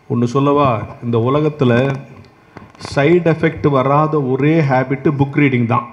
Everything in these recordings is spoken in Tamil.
ஒன்று சொல்லவா இந்த உலகத்தில் சைடு எஃபெக்ட் வராத ஒரே ஹேபிட்டு புக் ரீடிங் தான்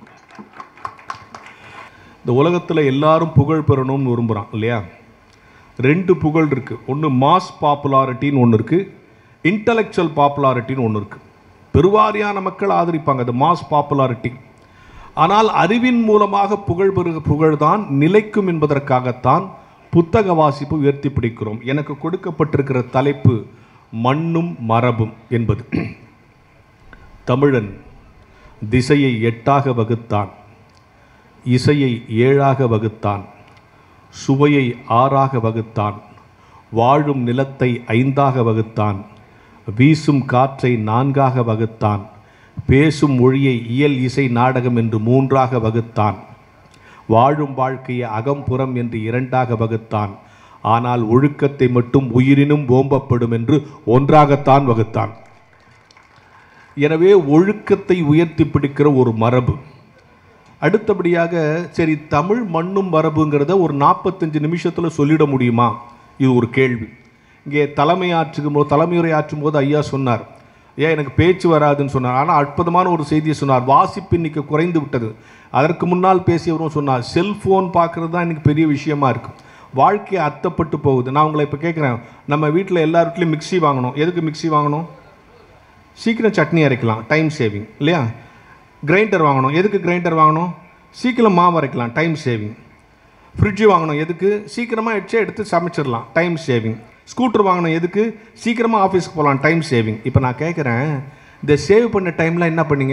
இந்த உலகத்தில் எல்லாரும் புகழ் பெறணும்னு விரும்புகிறான் இல்லையா ரெண்டு புகழ் இருக்குது ஒன்று மாஸ் பாப்புலாரிட்டின்னு ஒன்று இருக்குது இன்டலெக்சுவல் பாப்புலாரிட்டின்னு ஒன்று இருக்குது பெருவாரியான மக்கள் ஆதரிப்பாங்க அது மாஸ் பாப்புலாரிட்டி ஆனால் அறிவின் மூலமாக புகழ் பெறுக புகழ்தான் நிலைக்கும் என்பதற்காகத்தான் புத்தக வாசிப்பு உயர்த்தி பிடிக்கிறோம் எனக்கு கொடுக்கப்பட்டிருக்கிற தலைப்பு மண்ணும் மரபும் என்பது தமிழன் திசையை எட்டாக வகுத்தான் இசையை ஏழாக வகுத்தான் சுவையை ஆறாக வகுத்தான் வாழும் நிலத்தை ஐந்தாக வகுத்தான் வீசும் காற்றை நான்காக வகுத்தான் பேசும் மொழியை இயல் இசை நாடகம் என்று மூன்றாக வகுத்தான் வாழும் வாழ்க்கையை அகம்புறம் என்று இரண்டாக வகுத்தான் ஆனால் ஒழுக்கத்தை மட்டும் உயிரினும் ஓம்பப்படும் என்று ஒன்றாகத்தான் வகுத்தான் எனவே ஒழுக்கத்தை உயர்த்தி பிடிக்கிற ஒரு மரபு அடுத்தபடியாக சரி தமிழ் மண்ணும் மரபுங்கிறத ஒரு நாற்பத்தஞ்சு நிமிஷத்தில் சொல்லிட முடியுமா இது ஒரு கேள்வி இங்கே தலைமை ஆற்றுக்கும் போது தலைமையுரை ஆற்றும் போது ஐயா சொன்னார் ஏன் எனக்கு பேச்சு வராதுன்னு சொன்னார் ஆனால் அற்புதமான ஒரு செய்தியை சொன்னார் வாசிப்பு இன்னைக்கு குறைந்து விட்டது அதற்கு முன்னால் பேசியவரும் சொன்னார் செல்ஃபோன் பார்க்குறது தான் இன்னைக்கு பெரிய விஷயமா இருக்கு வாழ்க்கை அர்த்தப்பட்டு போகுது நான் உங்களை இப்போ கேட்குறேன் நம்ம வீட்டில் எல்லா வீட்லையும் மிக்ஸி வாங்கணும் எதுக்கு மிக்ஸி வாங்கணும் சீக்கிரம் சட்னி அரைக்கலாம் டைம் சேவிங் இல்லையா கிரைண்டர் வாங்கணும் எதுக்கு கிரைண்டர் வாங்கணும் சீக்கிரம் மாவு அரைக்கலாம் டைம் சேவிங் ஃப்ரிட்ஜு வாங்கணும் எதுக்கு சீக்கிரமாக எச்சே எடுத்து சமைச்சிடலாம் டைம் சேவிங் ஸ்கூட்டர் வாங்கணும் எதுக்கு சீக்கிரமாக ஆஃபீஸ்க்கு போகலாம் டைம் சேவிங் இப்போ நான் கேட்குறேன் இந்த சேவ் பண்ண டைமில் என்ன பண்ணீங்க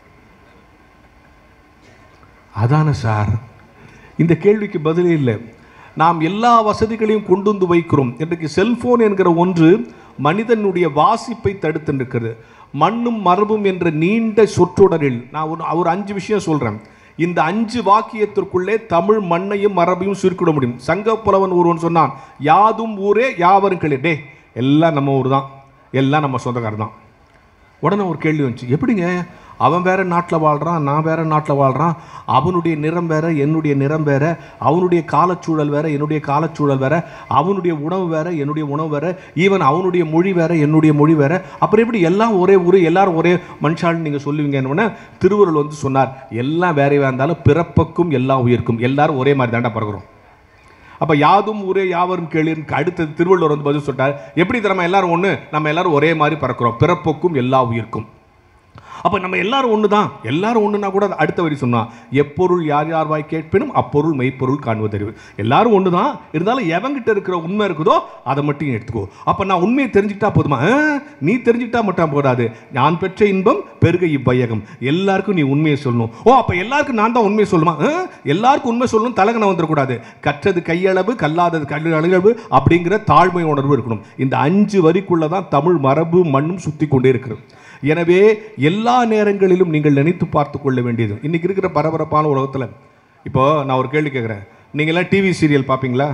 அதானே சார் இந்த கேள்விக்கு பதிலே இல்லை நாம் எல்லா வசதிகளையும் கொண்டு வந்து வைக்கிறோம் இன்றைக்கு செல்போன் என்கிற ஒன்று மனிதனுடைய வாசிப்பை தடுத்து நிற்கிறது மண்ணும் மரபும் என்ற நீண்ட சொற்றொடரில் நான் ஒரு ஒரு அஞ்சு விஷயம் சொல்கிறேன் இந்த அஞ்சு வாக்கியத்திற்குள்ளே தமிழ் மண்ணையும் மரபையும் சுருக்கிட முடியும் சங்க புலவன் ஒருவன் சொன்னான் யாதும் ஊரே யாவரும் கிளி டே எல்லாம் நம்ம ஊர் தான் எல்லாம் நம்ம சொந்தக்காரர் தான் உடனே ஒரு கேள்வி வந்துச்சு எப்படிங்க அவன் வேற நாட்டில் வாழ்கிறான் நான் வேற நாட்டில் வாழ்கிறான் அவனுடைய நிறம் வேற என்னுடைய நிறம் வேற அவனுடைய காலச்சூழல் வேற என்னுடைய காலச்சூழல் வேற அவனுடைய உணவு வேற என்னுடைய உணவு வேற ஈவன் அவனுடைய மொழி வேற என்னுடைய மொழி வேற அப்புறம் எப்படி எல்லாம் ஒரே ஊர் எல்லாரும் ஒரே மனுஷாள்னு நீங்கள் சொல்லுவீங்கன்னு திருவள்ளுவர் வந்து சொன்னார் எல்லாம் வேறையாக இருந்தாலும் பிறப்புக்கும் எல்லாம் உயிர்க்கும் எல்லாரும் ஒரே மாதிரி தாண்டா பிறகுறோம் அப்ப யாதும் ஊரே யாவரும் கேளுன்னு அடுத்தது திருவள்ளுவர் வந்து பதில் சொல்லிட்டார் எப்படி நம்ம எல்லாரும் ஒண்ணு நம்ம எல்லாரும் ஒரே மாதிரி பறக்கிறோம் பிறப்புக்கும் எல்லா உயிர்க்கும் அப்ப நம்ம எல்லாரும் ஒன்று தான் எல்லாரும் ஒண்ணுனா கூட அடுத்த வரி சொன்னா எப்பொருள் யார் யார் வாய் கேட்பினும் அப்பொருள் மெய்ப்பொருள் காண்பதறிவு எல்லாரும் ஒன்று தான் இருந்தாலும் எவங்கிட்ட இருக்கிற உண்மை இருக்குதோ அதை மட்டும் எடுத்துக்கோ அப்ப நான் உண்மையை தெரிஞ்சுக்கிட்டா போதுமா ஆ, நீ தெரிஞ்சுக்கிட்டா மட்டும் போதாது நான் பெற்ற இன்பம் பெருக இவ்வையகம் எல்லாருக்கும் நீ உண்மையை சொல்லணும் ஓ அப்ப எல்லாருக்கும் நான் தான் உண்மையை சொல்லணுமா ஆ, எல்லாருக்கும் உண்மை சொல்லணும் தலகணம் வந்துடக்கூடாது கற்றது கையளவு கல்லாதது கல் அளவு அப்படிங்கிற தாழ்மை உணர்வு இருக்கணும் இந்த அஞ்சு வரிக்குள்ள தான் தமிழ் மரபு மண்ணும் சுத்தி கொண்டே இருக்கிறது எனவே எல்லா நேரங்களிலும் நீங்கள் நினைத்து பார்த்து கொள்ள வேண்டியது இன்னைக்கு இருக்கிற பரபரப்பான உலகத்தில் இப்போ நான் ஒரு கேள்வி கேட்குறேன் நீங்களாம் டிவி சீரியல் பார்ப்பீங்களா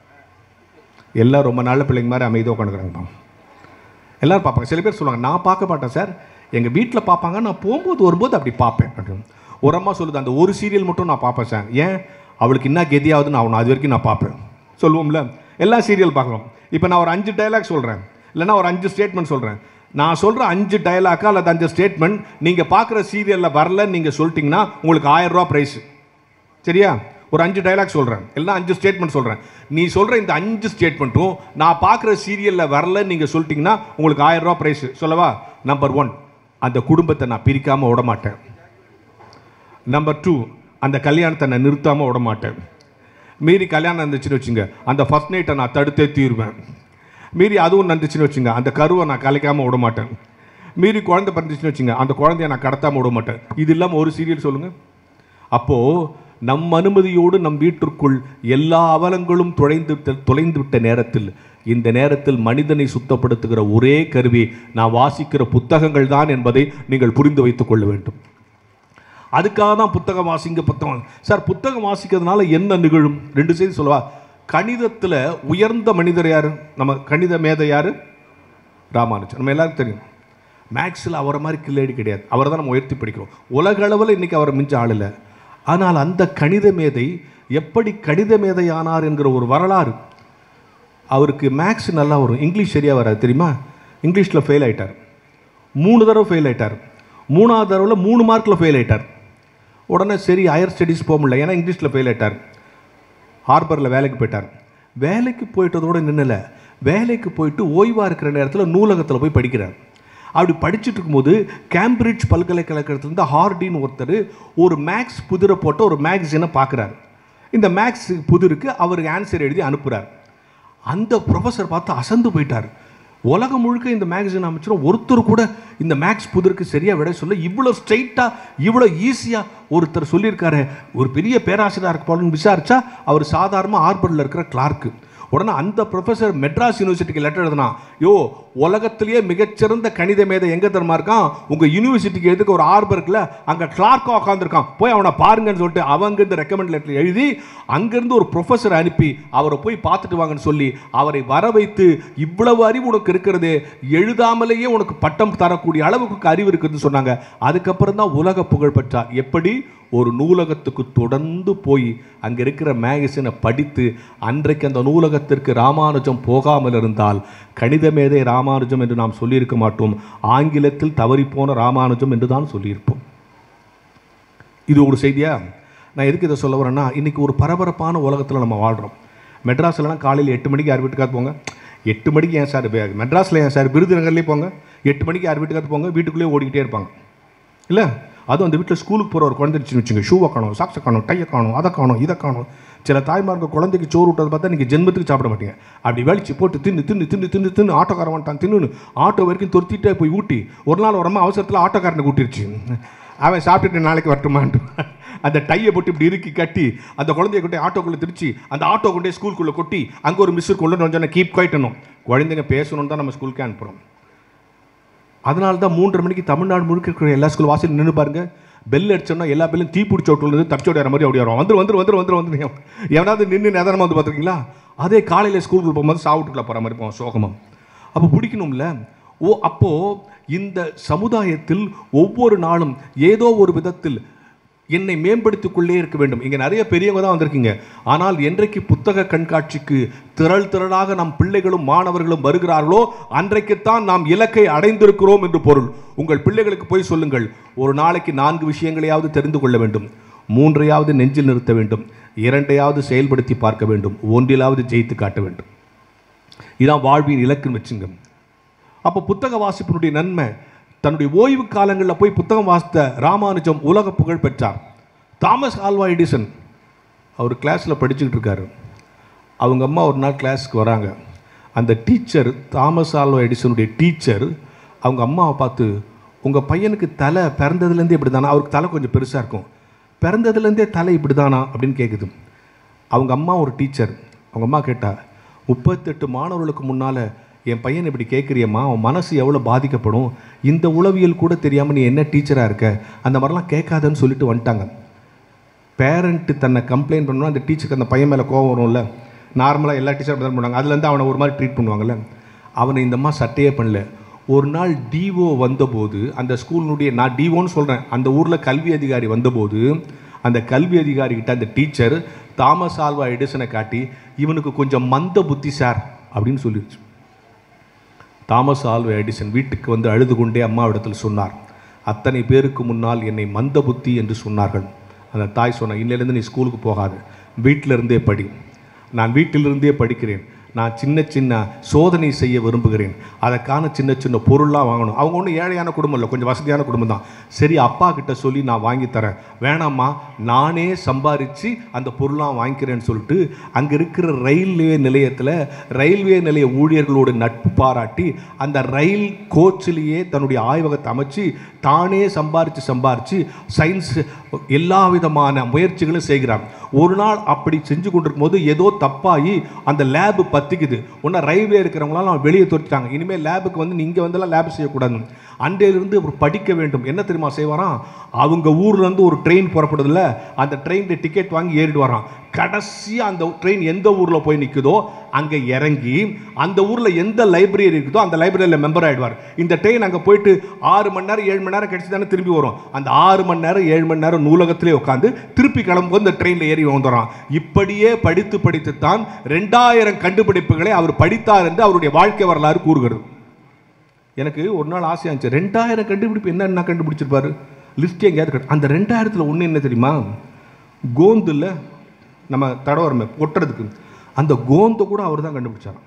எல்லாம் ரொம்ப நல்ல பிள்ளைங்க மாதிரி அமைதியாக உட்காந்துக்கிறாங்கப்பா எல்லாரும் பார்ப்பாங்க சில பேர் சொல்லுவாங்க நான் பார்க்க மாட்டேன் சார் எங்கள் வீட்டில் பார்ப்பாங்க நான் போகும்போது வரும்போது அப்படி பார்ப்பேன் அப்படின்னு ஒரு அம்மா சொல்லுது அந்த ஒரு சீரியல் மட்டும் நான் பார்ப்பேன் சார் ஏன் அவளுக்கு என்ன கெதியாகுதுன்னு ஆகணும் அது வரைக்கும் நான் பார்ப்பேன் சொல்லுவோம்ல எல்லா சீரியல் பார்க்கலாம் இப்போ நான் ஒரு அஞ்சு டைலாக் சொல்கிறேன் இல்லைன்னா ஒரு அஞ்சு ஸ்டேட்மெண்ட் சொல்கிறேன் நான் சொல்கிற அஞ்சு டைலாக்கா அல்லது அஞ்சு ஸ்டேட்மெண்ட் நீங்கள் பார்க்குற சீரியலில் வரலன்னு நீங்கள் சொல்லிட்டீங்கன்னா உங்களுக்கு ஆயிரம் ரூபா ப்ரைஸு சரியா ஒரு அஞ்சு டைலாக் சொல்கிறேன் எல்லாம் அஞ்சு ஸ்டேட்மெண்ட் சொல்கிறேன் நீ சொல்கிற இந்த அஞ்சு ஸ்டேட்மெண்ட்டும் நான் பார்க்குற சீரியலில் வரலன்னு நீங்கள் சொல்லிட்டீங்கன்னா உங்களுக்கு ஆயிரம் ரூபா ப்ரைஸு சொல்லவா நம்பர் ஒன் அந்த குடும்பத்தை நான் பிரிக்காமல் விட மாட்டேன் நம்பர் டூ அந்த கல்யாணத்தை நான் நிறுத்தாமல் விட மாட்டேன் மீறி கல்யாணம் இருந்துச்சுன்னு வச்சுங்க அந்த ஃபர்ஸ்ட் நைட்டை நான் தடுத்தே தீருவேன் மீறி அதுவும் நடந்துச்சுன்னு வச்சுங்க அந்த கருவை நான் கலைக்காமல் விட மாட்டேன் மீறி குழந்தை பிறந்துச்சுன்னு வச்சுங்க அந்த குழந்தைய நான் கடத்தாமல் விட மாட்டேன் இது இல்லாமல் ஒரு சீரியல் சொல்லுங்கள் அப்போது நம் அனுமதியோடு நம் வீட்டிற்குள் எல்லா அவலங்களும் தொலைந்து விட்ட- தொலைந்து விட்ட நேரத்தில் இந்த நேரத்தில் மனிதனை சுத்தப்படுத்துகிற ஒரே கருவி நான் வாசிக்கிற புத்தகங்கள் தான் என்பதை நீங்கள் புரிந்து வைத்துக் கொள்ள வேண்டும் அதுக்காக தான் புத்தகம் வாசிங்க புத்தகம் சார் புத்தகம் வாசிக்கிறதுனால என்ன நிகழும் ரெண்டு செய்தி சொல்லவா கணிதத்தில் உயர்ந்த மனிதர் யாரு நம்ம கணித மேதை யாரு ராமானுஜன் நம்ம எல்லாருக்கும் தெரியும் மேக்ஸில் அவரை மாதிரி கில்லேடி கிடையாது அவரை தான் நம்ம உயர்த்தி படிக்கிறோம் உலக அளவில் இன்னைக்கு அவரை மிஞ்ச ஆள் இல்லை ஆனால் அந்த கணித மேதை எப்படி கணித மேதை ஆனார் என்கிற ஒரு வரலாறு அவருக்கு மேக்ஸ் நல்லா வரும் இங்கிலீஷ் சரியாக வராது தெரியுமா இங்கிலீஷில் ஃபெயில் ஆயிட்டார் மூணு தடவை ஃபெயில் ஆயிட்டார் மூணாவது தடவையில் மூணு மார்க்கில் ஃபெயில் ஆயிட்டார் உடனே சரி ஹையர் ஸ்டடீஸ் போக முடியல ஏன்னா இங்கிலீஷில் ஃபெயில் ஆயிட்டார் ஹார்பரில் வேலைக்கு போயிட்டார் வேலைக்கு போயிட்டதோடு நின்னல வேலைக்கு போயிட்டு ஓய்வாக இருக்கிற நேரத்தில் நூலகத்தில் போய் படிக்கிறார் அப்படி படிச்சுட்டு இருக்கும்போது கேம்பிரிட்ஜ் பல்கலைக்கழகத்திலேருந்து ஹார்டின்னு ஒருத்தர் ஒரு மேக்ஸ் புதிரை போட்ட ஒரு மேக்சினை பார்க்குறாரு இந்த மேக்ஸ் புதிருக்கு அவருக்கு ஆன்சர் எழுதி அனுப்புகிறார் அந்த ப்ரொஃபஸர் பார்த்து அசந்து போயிட்டார் உலகம் முழுக்க இந்த மேகசின் அமைச்சரும் ஒருத்தர் கூட இந்த மேக்ஸ் புதிருக்கு சரியாக விட சொல்ல இவ்வளோ ஸ்ட்ரைட்டாக இவ்வளோ ஈஸியாக ஒருத்தர் சொல்லியிருக்காரு ஒரு பெரிய பேராசிரியராக இருக்க போலன்னு விசாரிச்சா அவர் சாதாரணமாக ஹார்பரில் இருக்கிற கிளார்க்கு உடனே அந்த ப்ரொஃபஸர் மெட்ராஸ் யூனிவர்சிட்டிக்கு லெட்டர் எழுதுனா யோ உலகத்திலேயே மிகச்சிறந்த கணித மேதை எங்கே தெரியுமா இருக்கான் உங்கள் யூனிவர்சிட்டிக்கு எதுக்கு ஒரு ஆர்பர்க்கில் அங்கே கிளார்க்காக உட்காந்துருக்கான் போய் அவனை பாருங்கன்னு சொல்லிட்டு அவங்க இந்த ரெக்கமெண்ட் லெட்டர் எழுதி அங்கேருந்து ஒரு ப்ரொஃபஸர் அனுப்பி அவரை போய் பார்த்துட்டு வாங்கன்னு சொல்லி அவரை வர வைத்து இவ்வளவு அறிவு உனக்கு இருக்கிறது எழுதாமலேயே உனக்கு பட்டம் தரக்கூடிய அளவுக்கு அறிவு இருக்குதுன்னு சொன்னாங்க அதுக்கப்புறம் தான் உலக புகழ் பெற்றார் எப்படி ஒரு நூலகத்துக்கு தொடர்ந்து போய் அங்கே இருக்கிற மேகசினை படித்து அன்றைக்கு அந்த நூலகத்திற்கு ராமானுஜம் போகாமல் இருந்தால் கணித மேதை ராமானுஜம் என்று நாம் சொல்லியிருக்க மாட்டோம் ஆங்கிலத்தில் தவறிப்போன ராமானுஜம் என்று தான் சொல்லியிருப்போம் இது ஒரு செய்தியா நான் எதுக்கு இதை சொல்ல வரேன்னா இன்றைக்கி ஒரு பரபரப்பான உலகத்தில் நம்ம வாழ்கிறோம் மெட்ராஸ்லலாம் காலையில் எட்டு மணிக்கு யார் வீட்டுக்காவது போங்க எட்டு மணிக்கு ஏன் சார் வே- மெட்ராஸில் ஏன் சார் விருதுநகர்லேயே போங்க எட்டு மணிக்கு யார் வீட்டுக்காவது போங்க வீட்டுக்குள்ளேயே ஓடிக்கிட்டே இருப்பாங்க இல்லை அதுவும் அந்த வீட்டில் ஸ்கூலுக்கு போகிற ஒரு குழந்தைச்சு வச்சுங்க ஷூவை காணும் சாக்ஸை காணும் டையை காணும் அதை காணும் இதை காணும் சில தாய்மார்க்கு குழந்தைக்கு சோறு விட்டதை பார்த்தா நீங்கள் ஜென்மத்துக்கு சாப்பிட மாட்டீங்க அப்படி வெளிச்சு போட்டு தின்னு தின்னு தின்னு தின்னு தின்னு ஆட்டோக்காரன் வந்துட்டான் தின்னு ஆட்டோ வரைக்கும் துரத்திட்டே போய் ஊட்டி ஒரு நாள் ஒரு அம்மா அவசரத்தில் ஆட்டோக்காரனுக்கு ஊட்டிருச்சு அவன் சாப்பிட்டுட்டு நாளைக்கு வரட்டுமான்ட்டு அந்த டையை போட்டு இப்படி இறுக்கி கட்டி அந்த குழந்தைய கொண்டு ஆட்டோக்குள்ளே திருச்சி அந்த ஆட்டோ கொண்டே ஸ்கூலுக்குள்ளே கொட்டி அங்கே ஒரு மிஸ்ஸு கொண்டு வந்து கீப் குவைட்டணும் குழந்தைங்க பேசணும்னு தான் நம்ம ஸ்கூலுக்கே அனுப்புகிறோம் அதனால தான் மூன்றரை மணிக்கு தமிழ்நாடு முழுக்க இருக்கிற எல்லா ஸ்கூல் வாசல் நின்று பாருங்க பெல் அடிச்சோம்னா எல்லா பெல்லும் தீ பிடிச்ச விட்டுலேருந்து தப்பிச்சு ஓடிற மாதிரி ஓடி வரும் வந்துரு வந்துரு வந்துரு வந்துரு வந்துரு எவனாவது நின்று நிதானமாக வந்து பார்த்துருக்கீங்களா அதே காலையில் ஸ்கூலுக்கு போகும்போது சாவுட்டுக்குள்ள போகிற மாதிரி போவோம் சோகமாக அப்போ பிடிக்கணும்ல ஓ அப்போது இந்த சமுதாயத்தில் ஒவ்வொரு நாளும் ஏதோ ஒரு விதத்தில் என்னை மேம்படுத்திக் கொள்ளே இருக்க வேண்டும் இங்கே நிறைய பெரியவங்க தான் வந்திருக்கீங்க ஆனால் என்றைக்கு புத்தக கண்காட்சிக்கு திரள் திரளாக நம் பிள்ளைகளும் மாணவர்களும் வருகிறார்களோ அன்றைக்குத்தான் நாம் இலக்கை அடைந்திருக்கிறோம் என்று பொருள் உங்கள் பிள்ளைகளுக்கு போய் சொல்லுங்கள் ஒரு நாளைக்கு நான்கு விஷயங்களையாவது தெரிந்து கொள்ள வேண்டும் மூன்றையாவது நெஞ்சில் நிறுத்த வேண்டும் இரண்டையாவது செயல்படுத்தி பார்க்க வேண்டும் ஒன்றிலாவது ஜெயித்து காட்ட வேண்டும் இதான் வாழ்வின் இலக்குன்னு வச்சுங்க அப்போ புத்தக வாசிப்பினுடைய நன்மை தன்னுடைய ஓய்வு காலங்களில் போய் புத்தகம் வாசித்த ராமானுஜம் உலக புகழ் பெற்றார் தாமஸ் ஆல்வா எடிசன் அவர் கிளாஸில் படிச்சுக்கிட்டு இருக்காரு அவங்க அம்மா ஒரு நாள் கிளாஸ்க்கு வராங்க அந்த டீச்சர் தாமஸ் ஆல்வா எடிசனுடைய டீச்சர் அவங்க அம்மாவை பார்த்து உங்கள் பையனுக்கு தலை பிறந்ததுலேருந்தே இப்படி தானா அவருக்கு தலை கொஞ்சம் பெருசாக இருக்கும் பிறந்ததுலேருந்தே தலை இப்படி தானா அப்படின்னு கேட்குது அவங்க அம்மா ஒரு டீச்சர் அவங்க அம்மா கேட்டா முப்பத்தெட்டு மாணவர்களுக்கு முன்னால் என் பையன் இப்படி கேட்குறியம்மா அவன் மனசு எவ்வளோ பாதிக்கப்படும் இந்த உளவியல் கூட தெரியாமல் நீ என்ன டீச்சராக இருக்க அந்த மாதிரிலாம் கேட்காதன்னு சொல்லிட்டு வந்துட்டாங்க பேரண்ட்டு தன்னை கம்ப்ளைண்ட் பண்ணணும் அந்த டீச்சருக்கு அந்த பையன் மேலே கோவம் வரும்ல நார்மலாக எல்லா டீச்சரும் தான் பண்ணுவாங்க அதுலேருந்து அவனை ஒரு மாதிரி ட்ரீட் பண்ணுவாங்கல்ல அவனை இந்த அம்மா சட்டையே பண்ணல ஒரு நாள் டிஓ வந்தபோது அந்த ஸ்கூலினுடைய நான் டிஓன்னு சொல்கிறேன் அந்த ஊரில் கல்வி அதிகாரி வந்தபோது அந்த கல்வி அதிகாரி கிட்ட அந்த டீச்சர் தாமஸ் ஆல்வா எடிசனை காட்டி இவனுக்கு கொஞ்சம் மந்த புத்தி சார் அப்படின்னு சொல்லிடுச்சு தாமஸ் ஆல்வா எடிசன் வீட்டுக்கு வந்து அழுது கொண்டே அம்மாவிடத்தில் சொன்னார் அத்தனை பேருக்கு முன்னால் என்னை மந்த புத்தி என்று சொன்னார்கள் அந்த தாய் சொன்ன இன்னிலிருந்து நீ ஸ்கூலுக்கு போகாது வீட்டில இருந்தே படி நான் வீட்டிலிருந்தே படிக்கிறேன் நான் சின்ன சின்ன சோதனை செய்ய விரும்புகிறேன் அதற்கான சின்ன சின்ன பொருள்லாம் வாங்கணும் அவங்க ஒன்றும் ஏழையான குடும்பம் இல்லை கொஞ்சம் வசதியான குடும்பம் தான் சரி அப்பா கிட்ட சொல்லி நான் வாங்கி தரேன் வேணாம்மா நானே சம்பாரித்து அந்த பொருளாம் வாங்கிக்கிறேன்னு சொல்லிட்டு அங்கே இருக்கிற ரயில்வே நிலையத்தில் ரயில்வே நிலைய ஊழியர்களோட நட்பு பாராட்டி அந்த ரயில் கோச்சிலேயே தன்னுடைய ஆய்வகத்தை அமைச்சு தானே சம்பாரித்து சம்பாரித்து சயின்ஸ் எல்லா விதமான முயற்சிகளும் செய்கிறான் ஒரு நாள் அப்படி செஞ்சு கொண்டிருக்கும் போது ஏதோ தப்பாகி அந்த லேபு பத்திக்குது ஒன்றா ரயில்வே இருக்கிறவங்களாம் வெளியே துரத்திட்டாங்க இனிமேல் லேபுக்கு வந்து நீங்கள் வந்தெல்லாம் லேப் செய்யக்கூடாது அன்றையிலிருந்து அவர் படிக்க வேண்டும் என்ன தெரியுமா செய்வாராம் அவங்க ஊர்ல இருந்து ஒரு ட்ரெயின் புறப்படுதுல அந்த ட்ரெயினில் டிக்கெட் வாங்கி ஏறிட்டு வரான் கடைசியாக அந்த ட்ரெயின் எந்த ஊரில் போய் நிற்குதோ அங்கே இறங்கி அந்த ஊரில் எந்த லைப்ரரி இருக்குதோ அந்த லைப்ரரியில் மெம்பர் ஆயிடுவார் இந்த ட்ரெயின் அங்கே போயிட்டு ஆறு மணி நேரம் ஏழு மணி நேரம் கழிச்சு தானே திரும்பி வரும் அந்த ஆறு மணி நேரம் ஏழு மணி நேரம் நூலகத்திலே உட்காந்து திருப்பி கிளம்பும்போது இந்த ட்ரெயினில் ஏறி வந்துடுறான் இப்படியே படித்து படித்து தான் ரெண்டாயிரம் கண்டுபிடிப்புகளை அவர் படித்தார் என்று அவருடைய வாழ்க்கை வரலாறு கூறுகிறது எனக்கு ஒரு நாள் ஆசையாக இருந்துச்சு ரெண்டாயிரம் கண்டுபிடிப்பு என்னென்ன கண்டுபிடிச்சிருப்பாரு லிஸ்ட் எங்கேயாவது கட்டு அந்த ரெண்டாயிரத்தில் ஒன்று என்ன தெரியுமா கோந்தில் நம்ம தடவரமே ஒட்டுறதுக்கு அந்த கோந்தை கூட அவர் தான் கண்டுபிடிச்சாராம்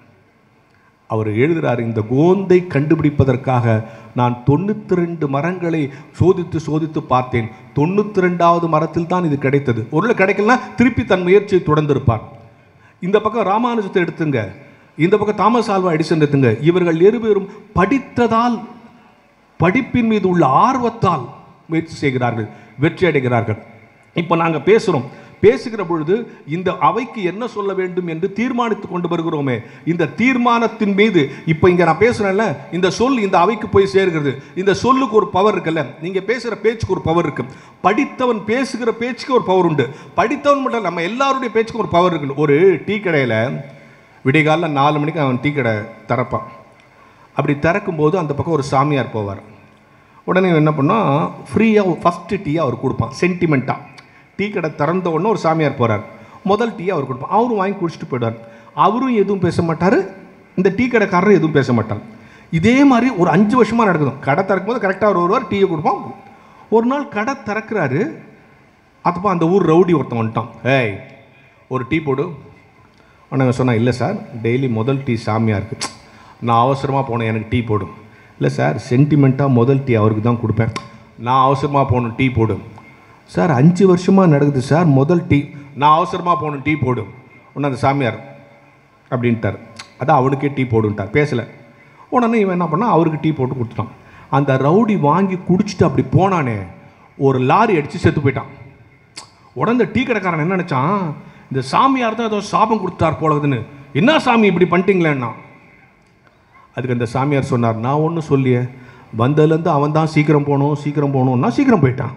அவர் எழுதுறார் இந்த கோந்தை கண்டுபிடிப்பதற்காக நான் தொண்ணூத்தி ரெண்டு மரங்களை சோதித்து சோதித்து பார்த்தேன் தொண்ணூத்தி ரெண்டாவது மரத்தில் தான் இது கிடைத்தது ஒருவேளை கிடைக்கலனா திருப்பி தன் முயற்சியை தொடர்ந்திருப்பார் இந்த பக்கம் ராமானுஜத்தை எடுத்துங்க இந்த பக்கம் தாமஸ் ஆல்வா எடிசன் எடுத்துங்க இவர்கள் இருவரும் படித்ததால் படிப்பின் மீது உள்ள ஆர்வத்தால் முயற்சி செய்கிறார்கள் வெற்றி அடைகிறார்கள் இப்போ நாங்கள் பேசுகிறோம் பேசுகிற பொழுது இந்த அவைக்கு என்ன சொல்ல வேண்டும் என்று தீர்மானித்து கொண்டு வருகிறோமே இந்த தீர்மானத்தின் மீது இப்போ இங்கே நான் பேசுகிறேன்ல இந்த சொல் இந்த அவைக்கு போய் சேர்கிறது இந்த சொல்லுக்கு ஒரு பவர் இருக்குல்ல நீங்கள் பேசுகிற பேச்சுக்கு ஒரு பவர் இருக்கு படித்தவன் பேசுகிற பேச்சுக்கு ஒரு பவர் உண்டு படித்தவன் மட்டும் இல்ல, நம்ம எல்லாருடைய பேச்சுக்கு ஒரு பவர் இருக்கு ஒரு டீ கடையில் விடிகாலைல நாலு மணிக்கு அவன் டீ கடை திறப்பான் அப்படி திறக்கும்போது அந்த பக்கம் ஒரு சாமியார் போவார் உடனே இவன் என்ன பண்ணா ஃப்ரீயாக ஃபஸ்ட்டு டீ அவர் கொடுப்பான் சென்டிமெண்ட்டாக டீ கடை திறந்த உடனே ஒரு சாமியார் போகிறார் முதல் டீ அவர் கொடுப்பான் அவரும் வாங்கி குடிச்சிட்டு போயிடுவார் அவரும் எதுவும் பேச மாட்டார் இந்த டீ கடைக்காரரும் எதுவும் பேச மாட்டார் இதே மாதிரி ஒரு அஞ்சு வருஷமாக நடக்குது கடை திறக்கும் போது கரெக்டாக அவர் வருவார் டீயை கொடுப்பான் ஒரு நாள் கடை திறக்கிறாரு அப்போ அந்த ஊர் ரவுடி ஒருத்தன் வந்துட்டான் ஏய் ஒரு டீ போடு உடனே சொன்னா இல்லை சார் டெய்லி முதல் டீ சாமியாக இருக்குது நான் அவசரமாக போனேன் எனக்கு டீ போடும் இல்லை சார் சென்டிமெண்ட்டாக முதல் டீ அவருக்கு தான் கொடுப்பேன் நான் அவசரமாக போகணும் டீ போடும் சார் அஞ்சு வருஷமாக நடக்குது சார் முதல் டீ நான் அவசரமாக போகணும் டீ போடும் உடனே அந்த சாமியார் அப்படின்ட்டார் அதான் அவனுக்கே டீ போடுன்ட்டார் பேசலை உடனே இவன் என்ன பண்ணா அவருக்கு டீ போட்டு கொடுத்துட்டான் அந்த ரவுடி வாங்கி குடிச்சிட்டு அப்படி போனானே ஒரு லாரி அடித்து செத்து போயிட்டான் உடனே இந்த டீ கடைக்காரன் என்ன நினச்சான் இந்த சாமியார் தான் ஏதோ சாபம் கொடுத்தார் போலதுன்னு என்ன சாமி இப்படி பண்ணிட்டீங்களேன்னா அதுக்கு அந்த சாமியார் சொன்னார் நான் ஒன்றும் சொல்லியே வந்ததுலேருந்து அவன் தான் சீக்கிரம் போகணும் சீக்கிரம் போகணும்னா சீக்கிரம் போயிட்டான்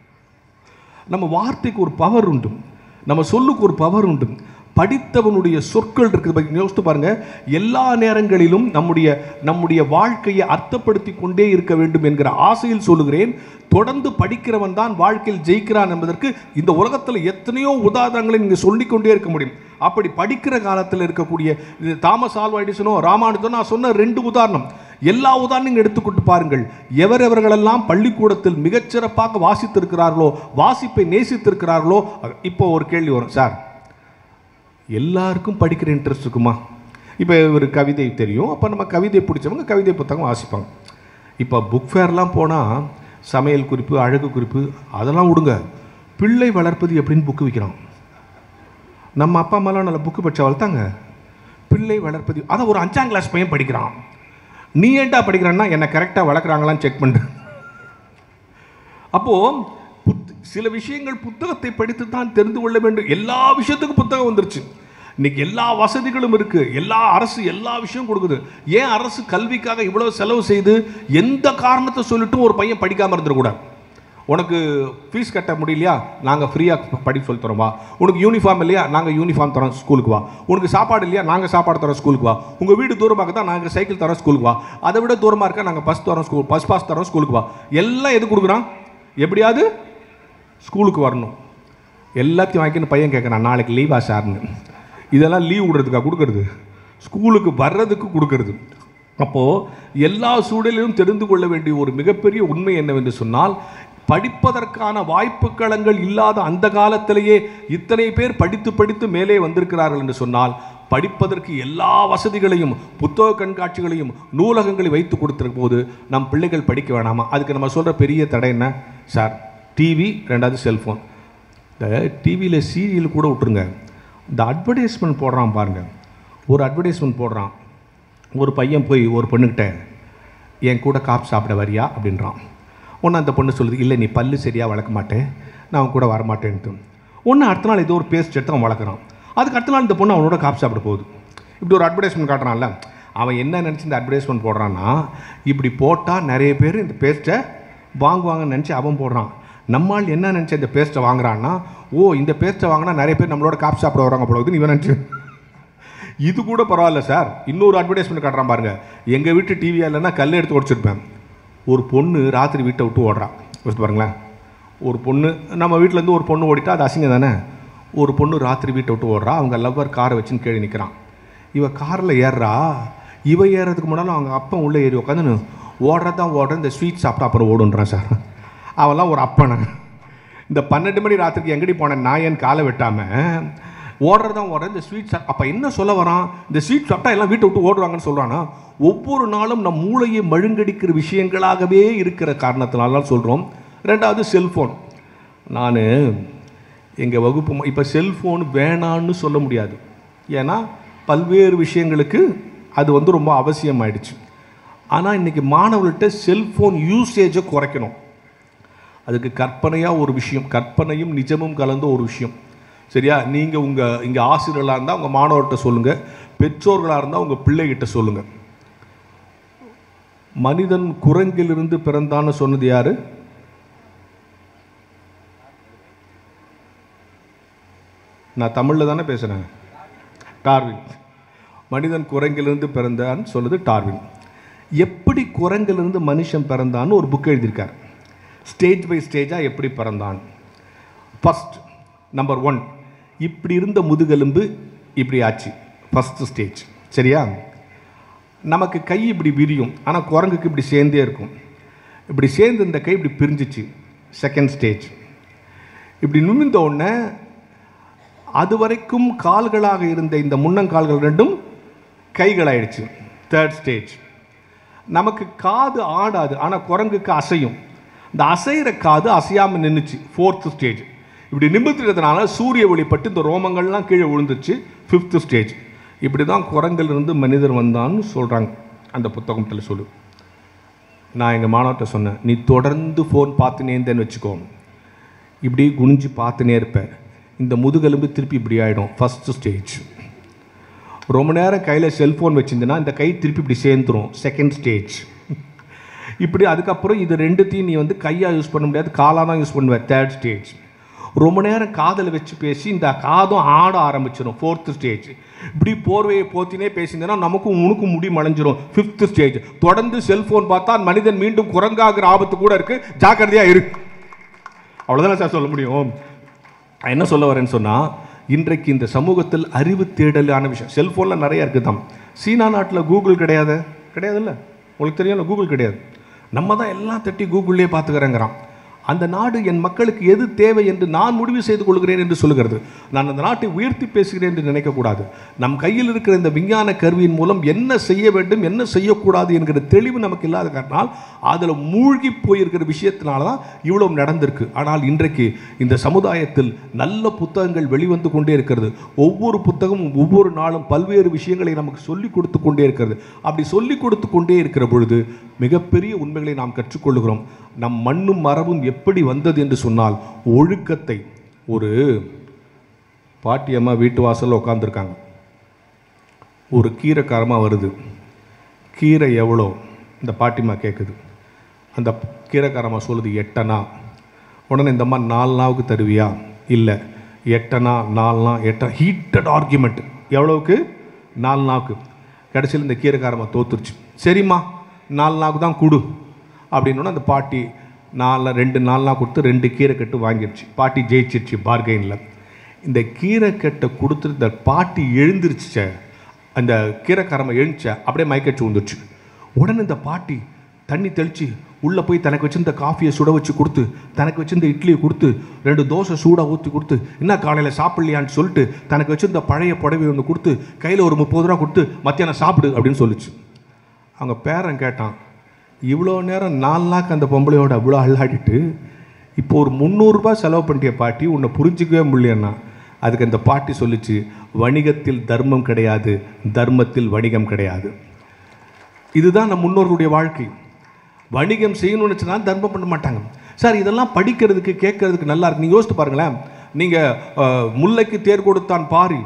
நம்ம வார்த்தைக்கு ஒரு பவர் உண்டு நம்ம சொல்லுக்கு ஒரு பவர் உண்டு படித்தவனுடைய சொற்கள் இருக்குது பாருங்க, யோசித்து பாருங்க எல்லா நேரங்களிலும் நம்முடைய நம்முடைய வாழ்க்கையை அர்த்தப்படுத்தி கொண்டே இருக்க வேண்டும் என்கிற ஆசையில் சொல்லுகிறேன் தொடர்ந்து படிக்கிறவன் தான் வாழ்க்கையில் ஜெயிக்கிறான் என்பதற்கு இந்த உலகத்தில் எத்தனையோ உதாரணங்களை நீங்கள் சொல்லிக்கொண்டே இருக்க முடியும் அப்படி படிக்கிற காலத்தில் இருக்கக்கூடிய இது தாமஸ் ஆல்வா எடிசனோ ராமானுஜனோ நான் சொன்ன ரெண்டு உதாரணம் எல்லா உதாரணங்களும் எடுத்துக்கொண்டு பாருங்கள் எவரெவர்களெல்லாம் பள்ளிக்கூடத்தில் மிகச்சிறப்பாக வாசித்திருக்கிறார்களோ வாசிப்பை நேசித்திருக்கிறார்களோ இப்போ ஒரு கேள்வி வரும் சார் எல்லாருக்கும் படிக்கிற இன்ட்ரெஸ்ட் இருக்குமா இப்போ ஒரு கவிதை தெரியும் அப்போ நம்ம கவிதை பிடிச்சவங்க கவிதை புத்தகம் வாசிப்பாங்க இப்போ புக் ஃபேர்லாம் போனால் சமையல் குறிப்பு அழகு குறிப்பு அதெல்லாம் விடுங்க பிள்ளை வளர்ப்பது எப்படின்னு புக்கு விற்கிறான் நம்ம அப்பா அம்மாலாம் நல்ல புக்கு படிச்ச வளர்த்தாங்க பிள்ளை வளர்ப்பது அதை ஒரு அஞ்சாம் கிளாஸ் பையன் படிக்கிறான் நீ ஏன்டா படிக்கிறான்னா என்னை கரெக்டாக வளர்க்குறாங்களான்னு செக் பண்ணு அப்போ புத் சில விஷயங்கள் புத்தகத்தை படித்து தான் தெரிந்து கொள்ள வேண்டும் எல்லா விஷயத்துக்கும் புத்தகம் வந்துருச்சு இன்னைக்கு எல்லா வசதிகளும் இருக்கு எல்லா அரசு எல்லா விஷயம் கொடுக்குது ஏன் அரசு கல்விக்காக இவ்வளவு செலவு செய்து எந்த காரணத்தை சொல்லிட்டும் ஒரு பையன் படிக்காம இருந்துடக்கூடாது உனக்கு ஃபீஸ் கட்ட முடியலையா நாங்கள் ஃப்ரீயாக படிக்க சொல்லி தரோம் வா உனக்கு யூனிஃபார்ம் இல்லையா நாங்கள் யூனிஃபார்ம் தரோம் ஸ்கூலுக்கு வா உனக்கு சாப்பாடு இல்லையா நாங்கள் சாப்பாடு தரோம் ஸ்கூலுக்கு வா உங்கள் வீடு தூரமாக தான் நாங்கள் சைக்கிள் தரோம் ஸ்கூலுக்கு வா அதை விட தூரமாக இருக்கா நாங்கள் பஸ் தரோம் ஸ்கூல் பஸ் பாஸ் தரோம் ஸ்கூலுக்கு வா எல்லாம் எது கொடுக்குறான் எப்படியாவது ஸ்கூலுக்கு வரணும் எல்லாத்தையும் வாங்கின்னு பையன் கேட்குறான் நாளைக்கு லீவா சார்னு இதெல்லாம் லீவ் விடுறதுக்கா கொடுக்கறது ஸ்கூலுக்கு வர்றதுக்கு கொடுக்கறது அப்போது எல்லா சூழலிலும் தெரிந்து கொள்ள வேண்டிய ஒரு மிகப்பெரிய உண்மை என்னவென்று சொன்னால் படிப்பதற்கான வாய்ப்புக்களங்கள் இல்லாத அந்த காலத்திலேயே இத்தனை பேர் படித்து படித்து மேலே வந்திருக்கிறார்கள் என்று சொன்னால் படிப்பதற்கு எல்லா வசதிகளையும் புத்தக கண்காட்சிகளையும் நூலகங்களையும் வைத்து கொடுத்திருக்கும் போது நம் பிள்ளைகள் படிக்க வேணாமா அதுக்கு நம்ம சொல்கிற பெரிய தடை என்ன சார் டிவி ரெண்டாவது செல்ஃபோன் இந்த டிவியில் சீரியல் கூட விட்டுருங்க இந்த அட்வர்டைஸ்மெண்ட் போடுறான் பாருங்க ஒரு அட்வர்டைஸ்மெண்ட் போடுறான் ஒரு பையன் போய் ஒரு பொண்ணுக்கிட்ட என் கூட காப் சாப்பிட வரியா அப்படின்றான் ஒன்று அந்த பொண்ணு சொல்லுது இல்லை நீ பல்லு சரியாக வளர்க்க மாட்டேன் நான் அவன் கூட வரமாட்டேன்ட்டு ஒன்று அடுத்த நாள் ஏதோ ஒரு பேஸ்ட் எடுத்து அவன் வளர்க்குறான் அதுக்கு அடுத்த நாள் இந்த பொண்ணு அவனோட காப் சாப்பிட போகுது இப்படி ஒரு அட்வர்டைஸ்மெண்ட் காட்டுறான்ல அவன் என்ன நினச்சி இந்த அட்வர்டைஸ்மெண்ட் போடுறான்னா இப்படி போட்டால் நிறைய பேர் இந்த பேஸ்ட்டை வாங்குவாங்கன்னு நினச்சி அவன் போடுறான் நம்மால் என்ன நினச்சி இந்த பேஸ்ட்டை வாங்குறான்னா ஓ இந்த பேஸ்ட்டை வாங்கினா நிறைய பேர் நம்மளோட காப்பி சாப்பிட வராங்க போல இவன் நினச்சி இது கூட பரவாயில்ல சார் இன்னொரு அட்வர்டைஸ்மெண்ட் காட்டுறான் பாருங்க எங்கள் வீட்டு டிவி இல்லைன்னா கல் எடுத்து உடச்சிருப்பேன் ஒரு பொண்ணு ராத்திரி வீட்டை விட்டு ஓடுறான் யோசித்து பாருங்களேன் ஒரு பொண்ணு நம்ம வீட்டிலேருந்து ஒரு பொண்ணு ஓடிட்டா அது அசிங்கம் தானே ஒரு பொண்ணு ராத்திரி வீட்டை விட்டு ஓடுறா அவங்க லவ்வர் காரை வச்சுன்னு கீழே நிற்கிறான் இவ காரில் ஏறுறா இவ ஏறதுக்கு முன்னால் அவங்க அப்பன் உள்ளே ஏறி உட்காந்துன்னு ஓடுறது தான் ஓடுற இந்த ஸ்வீட் சாப்பிட்டா அப்புறம் ஓடுன்றான் சார் அவன்லாம் ஒரு அப்பனை இந்த பன்னெண்டு மணி ராத்திரிக்கு எங்கடி போன நாயன் காலை வெட்டாமல் ஓடுறதான் ஓடுற இந்த ஸ்வீட் சாப் அப்போ என்ன சொல்ல வரான் இந்த ஸ்வீட் சாப்பிட்டா எல்லாம் வீட்டை விட்டு ஓடுவாங்கன்னு சொல்கிறான்னா ஒவ்வொரு நாளும் நம் மூளையை மழுங்கடிக்கிற விஷயங்களாகவே இருக்கிற காரணத்தினால தான் சொல்கிறோம் ரெண்டாவது செல்ஃபோன் நான் எங்கள் வகுப்பு இப்போ செல்ஃபோன் வேணான்னு சொல்ல முடியாது ஏன்னா பல்வேறு விஷயங்களுக்கு அது வந்து ரொம்ப அவசியமாயிடுச்சு ஆனால் இன்றைக்கி மாணவர்கள்ட்ட செல்ஃபோன் யூசேஜை குறைக்கணும் அதுக்கு கற்பனையாக ஒரு விஷயம் கற்பனையும் நிஜமும் கலந்த ஒரு விஷயம் சரியா நீங்கள் உங்கள் இங்கே ஆசிரியர்களாக இருந்தால் உங்கள் மாணவர்கிட்ட சொல்லுங்கள் பெற்றோர்களாக இருந்தால் உங்கள் பிள்ளைகிட்ட சொல்லுங்கள் மனிதன் குரங்கிலிருந்து பிறந்தான்னு சொன்னது யாரு நான் தமிழில் தானே பேசுகிறேன் டார்வின் மனிதன் குரங்கிலிருந்து பிறந்தான்னு சொல்லுது டார்வின் எப்படி குரங்கிலிருந்து மனுஷன் பிறந்தான்னு ஒரு புக் எழுதியிருக்கார் ஸ்டேஜ் பை ஸ்டேஜாக எப்படி பிறந்தான் ஃபஸ்ட் நம்பர் ஒன் இப்படி இருந்த முதுகெலும்பு இப்படி ஆச்சு ஃபஸ்ட்டு ஸ்டேஜ் சரியா நமக்கு கை இப்படி விரியும் ஆனால் குரங்குக்கு இப்படி சேர்ந்தே இருக்கும் இப்படி சேர்ந்து இந்த கை இப்படி பிரிஞ்சிச்சு செகண்ட் ஸ்டேஜ் இப்படி நிமிர்ந்த உடனே அது வரைக்கும் கால்களாக இருந்த இந்த முன்னங்கால்கள் ரெண்டும் கைகளாயிடுச்சு தேர்ட் ஸ்டேஜ் நமக்கு காது ஆடாது ஆனால் குரங்குக்கு அசையும் இந்த அசைகிற காது அசையாமல் நின்றுச்சு ஃபோர்த்து ஸ்டேஜ் இப்படி நிமிர்த்துறதுனால சூரிய ஒளிப்பட்டு இந்த ரோமங்கள்லாம் கீழே விழுந்துச்சு ஃபிஃப்த்து ஸ்டேஜ் இப்படி தான் குரங்கிலிருந்து மனிதர் வந்தான்னு சொல்கிறாங்க அந்த புத்தகத்தில் சொல்லு நான் எங்கள் மாணவர்கிட்ட சொன்னேன் நீ தொடர்ந்து ஃபோன் பார்த்துனே இருந்தேன்னு வச்சுக்கோ இப்படி குனிஞ்சு பார்த்துனே இருப்பேன் இந்த முதுகெலும்பு திருப்பி இப்படி ஆகிடும் ஃபஸ்ட்டு ஸ்டேஜ் ரொம்ப நேரம் கையில் செல்ஃபோன் வச்சிருந்தேன்னா இந்த கை திருப்பி இப்படி சேர்ந்துரும் செகண்ட் ஸ்டேஜ் இப்படி அதுக்கப்புறம் இது ரெண்டுத்தையும் நீ வந்து கையாக யூஸ் பண்ண முடியாது காலாக தான் யூஸ் பண்ணுவேன் தேர்ட் ஸ்டேஜ் ரொம்ப நேரம் காதில் வச்சு பேசி இந்த காதும் ஆட ஆரம்பிச்சிடும் ஃபோர்த்து ஸ்டேஜ் இப்படி போர்வையை போத்தினே பேசியிருந்தேன்னா நமக்கும் உனக்கும் முடி மலைஞ்சிரும் ஃபிஃப்த்து ஸ்டேஜ் தொடர்ந்து செல்ஃபோன் பார்த்தா மனிதன் மீண்டும் குரங்காகிற ஆபத்து கூட இருக்குது ஜாக்கிரதையாக இருக்கு அவ்வளோதானே சார் சொல்ல முடியும் நான் என்ன சொல்ல வரேன்னு சொன்னால் இன்றைக்கு இந்த சமூகத்தில் அறிவு தேடலான விஷயம் செல்ஃபோனில் நிறைய இருக்குது தான் சீனா நாட்டில் கூகுள் கிடையாது கிடையாதுல்ல உங்களுக்கு தெரியும் கூகுள் கிடையாது நம்ம தான் எல்லாம் தட்டி கூகுள்லேயே பார்த்துக்கிறேங்கிறான் அந்த நாடு என் மக்களுக்கு எது தேவை என்று நான் முடிவு செய்து கொள்கிறேன் என்று சொல்லுகிறது நான் அந்த நாட்டை உயர்த்தி பேசுகிறேன் என்று நினைக்கக்கூடாது நம் கையில் இருக்கிற இந்த விஞ்ஞான கருவியின் மூலம் என்ன செய்ய வேண்டும் என்ன செய்யக்கூடாது என்கிற தெளிவு நமக்கு இல்லாத காரணால் அதில் மூழ்கி போயிருக்கிற விஷயத்தினால தான் இவ்வளவு நடந்திருக்கு ஆனால் இன்றைக்கு இந்த சமுதாயத்தில் நல்ல புத்தகங்கள் வெளிவந்து கொண்டே இருக்கிறது ஒவ்வொரு புத்தகமும் ஒவ்வொரு நாளும் பல்வேறு விஷயங்களை நமக்கு சொல்லிக் கொடுத்து கொண்டே இருக்கிறது அப்படி சொல்லிக் கொடுத்து கொண்டே இருக்கிற பொழுது மிகப்பெரிய உண்மைகளை நாம் கற்றுக்கொள்கிறோம் நம் மண்ணும் மரபும் எப்படி வந்தது என்று சொன்னால் ஒழுக்கத்தை ஒரு பாட்டியம்மா வீட்டு வாசலில் உட்காந்துருக்காங்க ஒரு கீரைக்காரமாக வருது கீரை எவ்வளோ இந்த பாட்டிம்மா கேட்குது அந்த கீரைக்காரம்மா சொல்லுது எட்டனா உடனே இந்த அம்மா நாலு நாவுக்கு தருவியா இல்லை எட்டனா நாலுனா எட்டனா ஹீட்டட் ஆர்குமெண்ட் எவ்வளவுக்கு நாலு நாவுக்கு கடைசியில் இந்த கீரைக்காரம்மா தோத்துருச்சு சரிம்மா நாலு நாவுக்கு தான் கொடு அப்படின்னு அந்த பாட்டி நாலு ரெண்டு நாலுனா கொடுத்து ரெண்டு கீரை கட்டு வாங்கிடுச்சு பாட்டி ஜெயிச்சிருச்சு பார்கெயினில் இந்த கீரை கட்டை கொடுத்துட்டு இந்த பாட்டி எழுந்திருச்ச அந்த கீரைக்காரம்மா எழுந்துச்ச அப்படியே மயக்கச்சு வந்துருச்சு உடனே இந்த பாட்டி தண்ணி தெளித்து உள்ளே போய் தனக்கு வச்சிருந்த காஃபியை சுட வச்சு கொடுத்து தனக்கு வச்சிருந்த இட்லியை கொடுத்து ரெண்டு தோசை சூடாக ஊற்றி கொடுத்து என்ன காலையில் சாப்பிட்லையான்னு சொல்லிட்டு தனக்கு வச்சிருந்த பழைய புடவை ஒன்று கொடுத்து கையில் ஒரு முப்பது ரூபா கொடுத்து மத்தியானம் சாப்பிடு அப்படின்னு சொல்லுச்சு அவங்க பேரன் கேட்டான் இவ்வளோ நேரம் நாலு நாக்கு அந்த பொம்பளையோட அவ்வளோ அல்லாடிட்டு இப்போ ஒரு முந்நூறுரூபா செலவு பண்ணிட்டிய பாட்டி உன்னை புரிஞ்சிக்கவே முடியலன்னா அதுக்கு அந்த பாட்டி சொல்லிச்சு வணிகத்தில் தர்மம் கிடையாது தர்மத்தில் வணிகம் கிடையாது இதுதான் நம் முன்னோர்களுடைய வாழ்க்கை வணிகம் செய்யணும்னு நினச்சினா தர்மம் பண்ண மாட்டாங்க சார் இதெல்லாம் படிக்கிறதுக்கு கேட்கறதுக்கு நல்லா இருக்கு நீங்கள் யோசித்து பாருங்களேன் நீங்கள் முல்லைக்கு தேர் கொடுத்தான் பாரி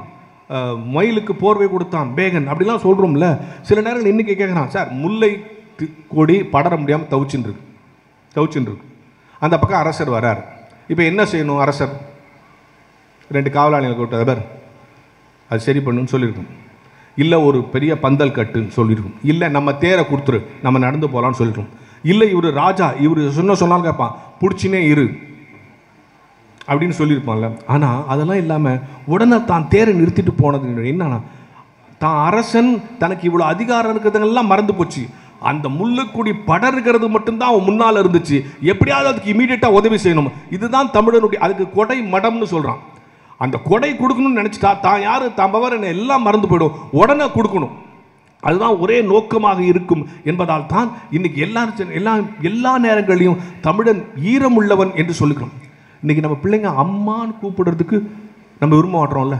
அஹ், மயிலுக்கு போர்வை கொடுத்தான் பேகன் அப்படிலாம் சொல்கிறோம்ல சில நேரங்கள் இன்னைக்கு கேட்குறான் சார் முல்லை தி- கொடி படர முடியாமல் தவிச்சுன்னு இருக்கு தவிச்சுன்னு இருக்கு அந்த பக்கம் அரசர் வரார் இப்போ என்ன செய்யணும் அரசர் ரெண்டு காவலாளிகளை கூப்பிட்டு பார் அது சரி பண்ணுன்னு சொல்லியிருக்கும் இல்லை ஒரு பெரிய பந்தல் கட்டுன்னு சொல்லியிருக்கும் இல்லை நம்ம தேரை கொடுத்துரு நம்ம நடந்து போகலான்னு சொல்லியிருக்கும் இல்லை இவர் ராஜா இவர் சொன்ன சொன்னாலும் கேட்பான் பிடிச்சினே இரு அப்படின்னு சொல்லியிருப்பான்ல ஆனால் அதெல்லாம் இல்லாமல் உடனே தான் தேரை நிறுத்திட்டு போனது என்னன்னா தான் அரசன் தனக்கு இவ்வளோ அதிகாரம் இருக்கிறதெல்லாம் மறந்து போச்சு அந்த முள்ளுக்குடி படர்கிறது மட்டும்தான் அவன் முன்னால் இருந்துச்சு எப்படியாவது அதுக்கு இமீடியட்டாக உதவி செய்யணும் இதுதான் தமிழனுடைய அதுக்கு கொடை மடம்னு சொல்கிறான் அந்த கொடை கொடுக்கணும்னு நினச்சிட்டா தான் யார் தான் பவர் என்ன எல்லாம் மறந்து போயிடும் உடனே கொடுக்கணும் அதுதான் ஒரே நோக்கமாக இருக்கும் என்பதால் தான் இன்னைக்கு எல்லா எல்லா எல்லா நேரங்களிலும் தமிழன் ஈரமுள்ளவன் என்று சொல்லுகிறோம் இன்னைக்கு நம்ம பிள்ளைங்க அம்மான்னு கூப்பிடுறதுக்கு நம்ம விரும்ப மாட்டோம்ல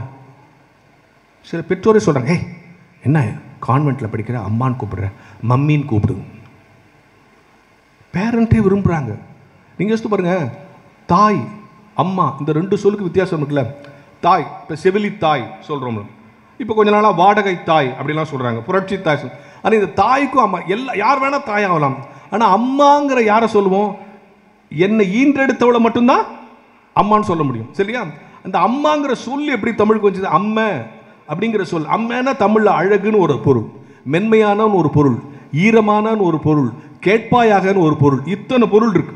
சில பெற்றோரே சொல்கிறாங்க ஏய் என்ன கான்வெண்ட்டில் படிக்கிற அம்மான்னு கூப்பிடுற மம்மின்னு கூப்பிடு பேரண்ட்டே விரும்புகிறாங்க நீங்கள் யோசித்து பாருங்க தாய் அம்மா இந்த ரெண்டு சொல்லுக்கு வித்தியாசம் இருக்குல்ல தாய் இப்போ செவிலி தாய் சொல்கிறோம்ல இப்போ கொஞ்ச நாளாக வாடகை தாய் அப்படிலாம் சொல்கிறாங்க புரட்சி தாய் சொல் ஆனால் இந்த தாய்க்கும் அம்மா எல்லா யார் வேணால் தாய் ஆகலாம் ஆனால் அம்மாங்கிற யாரை சொல்லுவோம் என்னை ஈன்றெடுத்தவளை மட்டும்தான் அம்மான்னு சொல்ல முடியும் சரியா அந்த அம்மாங்கிற சொல் எப்படி தமிழுக்கு வந்தது அம்மை அப்படிங்கிற சொல் அம்மைன்னா தமிழில் அழகுன்னு ஒரு பொருள் மென்மையானன்னு ஒரு பொருள் ஈரமானன்னு ஒரு பொருள் கேட்பாயாகன்னு ஒரு பொருள் இத்தனை பொருள் இருக்கு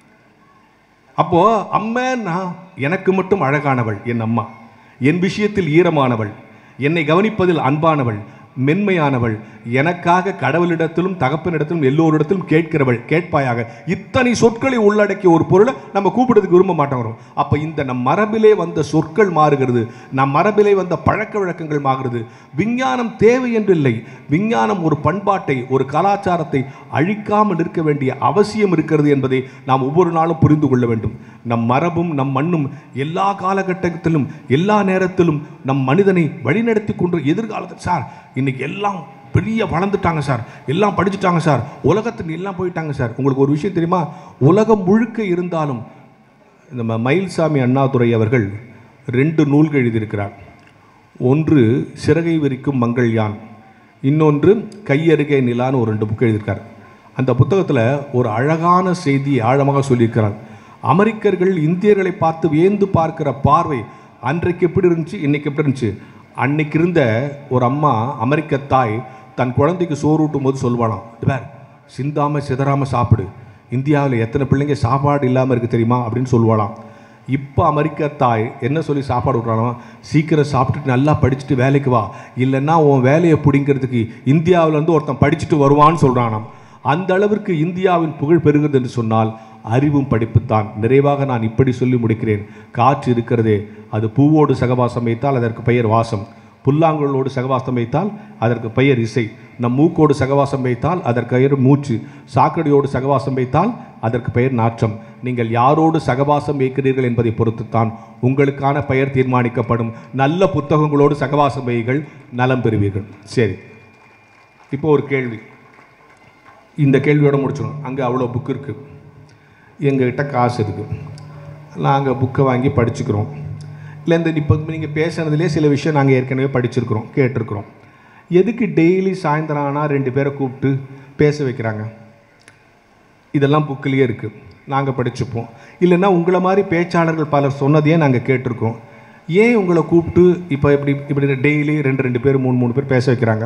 அப்போ அம்மைன்னா எனக்கு மட்டும் அழகானவள் என் அம்மா என் விஷயத்தில் ஈரமானவள் என்னை கவனிப்பதில் அன்பானவள் மென்மையானவள் எனக்காக கடவுளிடத்திலும் தகப்பனிடத்திலும் எல்லோரிடத்திலும் கேட்கிறவள் கேட்பாயாக இத்தனை சொற்களை உள்ளடக்கிய ஒரு பொருளை நம்ம கூப்பிடுறதுக்கு விரும்ப மாட்டோங்கிறோம் அப்போ இந்த நம் மரபிலே வந்த சொற்கள் மாறுகிறது நம் மரபிலே வந்த பழக்க வழக்கங்கள் மாறுகிறது விஞ்ஞானம் தேவை என்று இல்லை விஞ்ஞானம் ஒரு பண்பாட்டை ஒரு கலாச்சாரத்தை அழிக்காமல் இருக்க வேண்டிய அவசியம் இருக்கிறது என்பதை நாம் ஒவ்வொரு நாளும் புரிந்து கொள்ள வேண்டும் நம் மரபும் நம் மண்ணும் எல்லா காலகட்டத்திலும் எல்லா நேரத்திலும் நம் மனிதனை வழிநடத்தி கொண்டு எதிர்காலத்தில் சார் இன்னைக்கு எல்லாம் பெரிய வளர்ந்துட்டாங்க சார் எல்லாம் படிச்சுட்டாங்க சார் உலகத்துக்கு எல்லாம் போயிட்டாங்க சார் உங்களுக்கு ஒரு விஷயம் தெரியுமா உலகம் முழுக்க இருந்தாலும் நம்ம மயில்சாமி அண்ணாதுரை அவர்கள் ரெண்டு நூல்கள் எழுதியிருக்கிறார் ஒன்று சிறகை விரிக்கும் மங்கள்யான் இன்னொன்று கையருகே நிலான்னு ஒரு ரெண்டு புக் எழுதியிருக்கார் அந்த புத்தகத்தில் ஒரு அழகான செய்தி ஆழமாக சொல்லியிருக்கிறார் அமெரிக்கர்கள் இந்தியர்களை பார்த்து வியந்து பார்க்கிற பார்வை அன்றைக்கு எப்படி இருந்துச்சு இன்னைக்கு எப்படி இருந்துச்சு அன்னைக்கு இருந்த ஒரு அம்மா அமெரிக்க தாய் தன் குழந்தைக்கு சோறு ஊட்டும் போது சொல்லுவானாம் "இது பார் சிந்தாம சிதறாம சாப்பிடு இந்தியாவில் எத்தனை பிள்ளைங்க சாப்பாடு இல்லாமல் இருக்கு தெரியுமா அப்படின்னு சொல்லுவாளாம் இப்போ அமெரிக்க தாய் என்ன சொல்லி சாப்பாடு விட்றானோ சீக்கிரம் சாப்பிட்டுட்டு நல்லா படிச்சுட்டு வேலைக்கு வா இல்லைன்னா உன் வேலையை பிடிங்கிறதுக்கு இந்தியாவிலேருந்து ஒருத்தன் படிச்சுட்டு வருவான்னு சொல்கிறானாம் அந்த அளவிற்கு இந்தியாவின் புகழ் பெறுகிறது என்று சொன்னால் அறிவும் படிப்புத்தான் நிறைவாக நான் இப்படி சொல்லி முடிக்கிறேன் காற்று இருக்கிறதே அது பூவோடு சகவாசம் வைத்தால் அதற்கு பெயர் வாசம் புல்லாங்குழலோடு சகவாசம் வைத்தால் அதற்கு பெயர் இசை நம் மூக்கோடு சகவாசம் வைத்தால் அதற்கு பெயர் மூச்சு சாக்கடையோடு சகவாசம் வைத்தால் அதற்கு பெயர் நாற்றம் நீங்கள் யாரோடு சகவாசம் வைக்கிறீர்கள் என்பதை பொறுத்துத்தான் உங்களுக்கான பெயர் தீர்மானிக்கப்படும் நல்ல புத்தகங்களோடு சகவாசம் வையுங்கள் நலம் பெறுவீர்கள் சரி இப்போ ஒரு கேள்வி இந்த கேள்வியோட முடிச்சிடும் அங்கே அவ்வளோ புக் இருக்குது எங்ககிட்ட காசு இருக்குது நாங்கள் புக்கை வாங்கி படிச்சுக்கிறோம் இல்லை இந்த இப்போ நீங்கள் பேசுனதுலேயே சில விஷயம் நாங்கள் ஏற்கனவே படிச்சிருக்கிறோம் கேட்டிருக்கிறோம் எதுக்கு டெய்லி சாயந்தரம் ஆனால் ரெண்டு பேரை கூப்பிட்டு பேச வைக்கிறாங்க இதெல்லாம் புக்கிலேயே இருக்குது நாங்கள் படிச்சுப்போம் இல்லைன்னா உங்களை மாதிரி பேச்சாளர்கள் பலர் சொன்னதையே நாங்கள் கேட்டிருக்கோம் ஏன் உங்களை கூப்பிட்டு இப்போ இப்படி இப்படி டெய்லி ரெண்டு ரெண்டு பேர் மூணு மூணு பேர் பேச வைக்கிறாங்க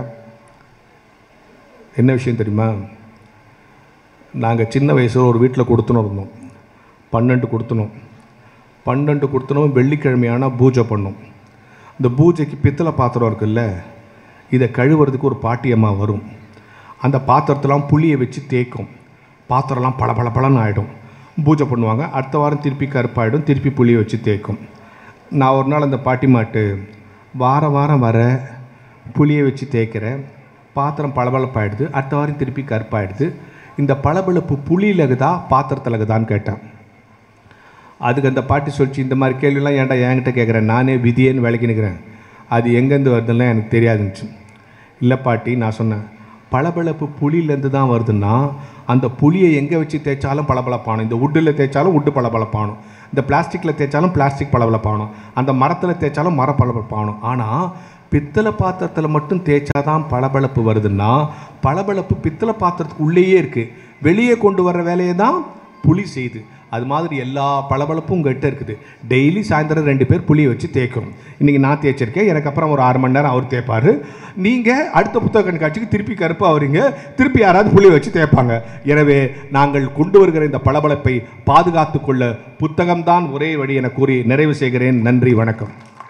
என்ன விஷயம் தெரியுமா நாங்கள் சின்ன வயசில் ஒரு வீட்டில் கொடுத்துனோம் இருந்தோம் பன்னெண்டு கொடுத்துனோம் பன்னெண்டு கொடுத்துனோம் வெள்ளிக்கிழமையான பூஜை பண்ணோம் இந்த பூஜைக்கு பித்தளை பாத்திரம் இருக்குல்ல இதை கழுவுறதுக்கு ஒரு பாட்டியம்மா வரும் அந்த பாத்திரத்தெல்லாம் புளியை வச்சு தேய்க்கும் பாத்திரம்லாம் பள பள பளன்னு ஆகிடும் பூஜை பண்ணுவாங்க அடுத்த வாரம் திருப்பி கருப்பாயிடும் திருப்பி புளியை வச்சு தேய்க்கும் நான் ஒரு நாள் அந்த பாட்டிமாட்டு வாரம் வாரம் வர புளியை வச்சு தேய்க்கிறேன் பாத்திரம் பளபளப்பாயிடுது அடுத்த வாரம் திருப்பி கருப்பாயிடுது இந்த பளபளப்பு புளியில் இருக்குதா பாத்திரத்தில் இருக்குதான்னு கேட்டேன் அதுக்கு அந்த பாட்டி சொல்லிச்சு இந்த மாதிரி கேள்விலாம் ஏன்டா என்கிட்ட கேட்குறேன் நானே விதியேன்னு வேலைக்கு நிற்கிறேன் அது எங்கேருந்து வருதுலாம் எனக்கு தெரியாதுன்னுச்சு இல்லை பாட்டி நான் சொன்னேன் பளபளப்பு புளியிலேருந்து தான் வருதுன்னா அந்த புளியை எங்கே வச்சு தேய்ச்சாலும் பளபளப்பானும் இந்த உட்டில் தேய்ச்சாலும் உட்டு பளபளப்பானும் இந்த பிளாஸ்டிக்கில் தேய்ச்சாலும் பிளாஸ்டிக் பளபளப்பாகணும் அந்த மரத்தில் தேய்ச்சாலும் மர பளபளப்பாகணும் ஆனால் பித்தளை பாத்திரத்தில் மட்டும் தேய்ச்சாதான் பளபளப்பு வருதுன்னா பளபளப்பு பித்தளை பாத்திரத்துக்கு உள்ளேயே இருக்குது வெளியே கொண்டு வர்ற வேலையை தான் புளி செய்யுது அது மாதிரி எல்லா பளபளப்பும் உங்கள்கிட்ட இருக்குது டெய்லி சாயந்தரம் ரெண்டு பேர் புளியை வச்சு தேய்க்கிறோம் இன்றைக்கி நான் தேய்ச்சிருக்கேன் எனக்கு அப்புறம் ஒரு ஆறு மணி நேரம் அவர் தேய்ப்பார் நீங்கள் அடுத்த புத்தக கண்காட்சிக்கு திருப்பி கருப்பு அவரிங்க திருப்பி யாராவது புளியை வச்சு தேய்ப்பாங்க எனவே நாங்கள் கொண்டு வருகிற இந்த பளபளப்பை பாதுகாத்து கொள்ள புத்தகம்தான் ஒரே வழி என கூறி நிறைவு செய்கிறேன் நன்றி வணக்கம்